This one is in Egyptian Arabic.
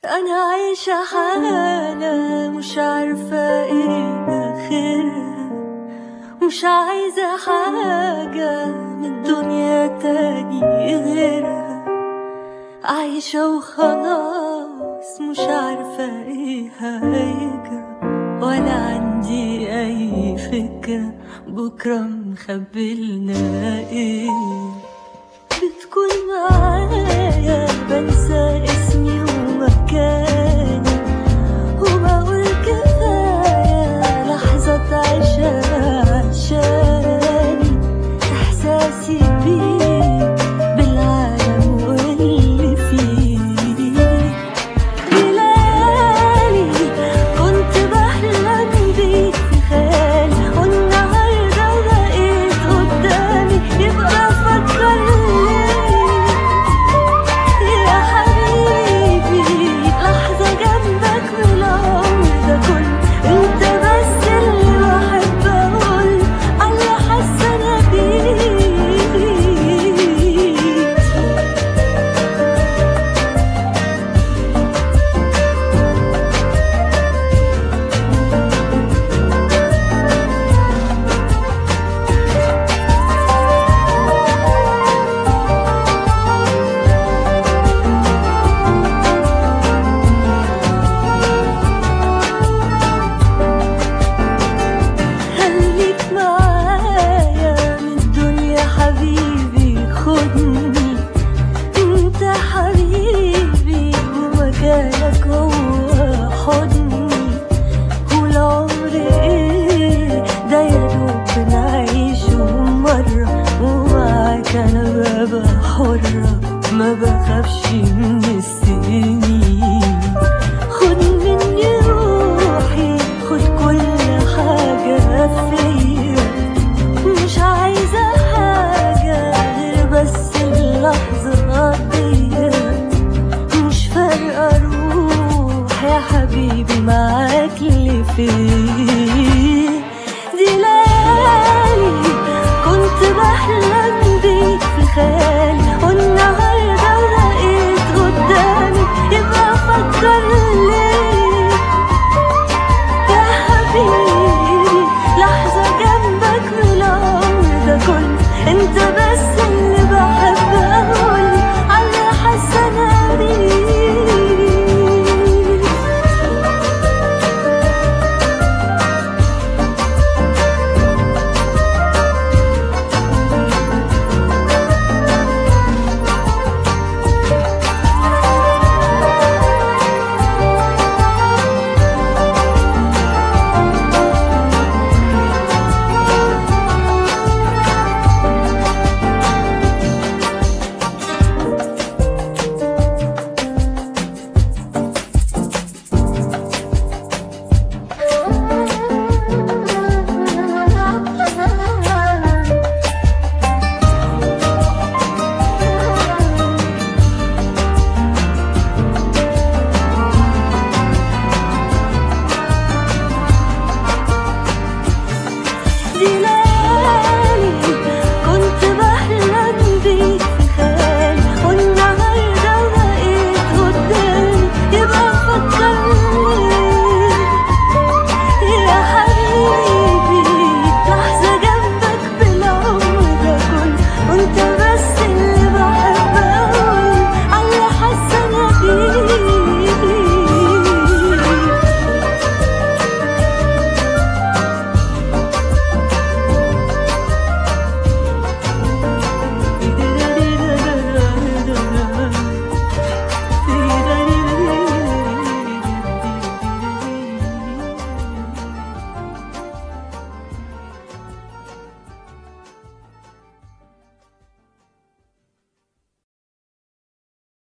أنا عايشة حالة مش عارفة إيه آخرها مش عايزة حاجة من الدنيا تاني غيرها عايشة وخلاص مش عارفة إيه هيجرى ولا عندي أي فكرة بكرة مخبلنا إيه بتكون معايا بنسى اسمي ومكاني وبقول كفاية لحظة عيشها عشاني إحساسي بيك بالعالم واللي فيه بلالي كنت بحلم بيك في خيالي والنهارده بقيت قدامي يبقى فكرني يا حبيبي لحظة جنبك من العمر ده كله انت بس اللي بحب اقول على حاسة انا بيك خليك معايا من الدنيا حبيبي خدني انت حبيبي ومكانك هو حضني والعمر ايه ده يا دوب نعيشه مرة ومعاك انا ببقى حرة ما بخافش من السنين خد مني روحي خد كل حاجة فيا مش عايزة حاجة غير بس اللحظة دي مش فارقة روح يا حبيبي معاك اللي فيه دي ليالي كنت بحلم